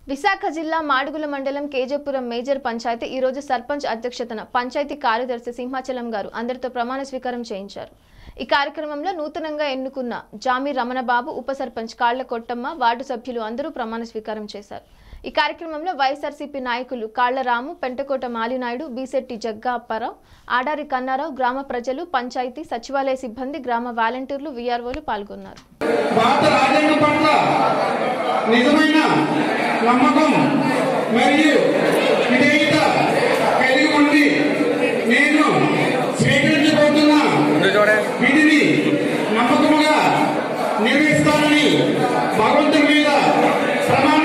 విశాఖ జిల్లా మాడుగుల మండలం కేజపురం మేజర్ పంచాయతీ ఈ రోజు సర్పంచ్ అధ్యక్షతన పంచాయతీ కార్యదర్శి సింహాచలం గారు అందరితో ప్రమాణ స్వీకారం చేయించారు ఈ కార్యక్రమంలో నూతనంగా ఎన్నుకున్న జామి రమణబాబు ఉప సర్పంచ్ కాళ్ల కొట్టమ్మ వార్డు సభ్యులు అందరూ ప్రమాణ స్వీకారం చేశారు ఈ కార్యక్రమంలో వైఎస్ఆర్సీపీ నాయకులు కాళ్ల రాము పెంటకోట మాలినాయుడు బీసెట్టి జగ్గా అప్పారావు ఆడారి కన్నారావు గ్రామ ప్రజలు పంచాయతీ సచివాలయ సిబ్బంది గ్రామ వాలంటీర్లు వీఆర్ఓలు పాల్గొన్నారు భారత రాజ్యాంగం పట్ల నిజమైన నమ్మకం మరియు విధేయత కలిగి ఉండి నేను స్వీకరించబోతున్న విధిని నమ్మకముగా నిర్వహిస్తానని భగవంతుని మీద ప్రమాణ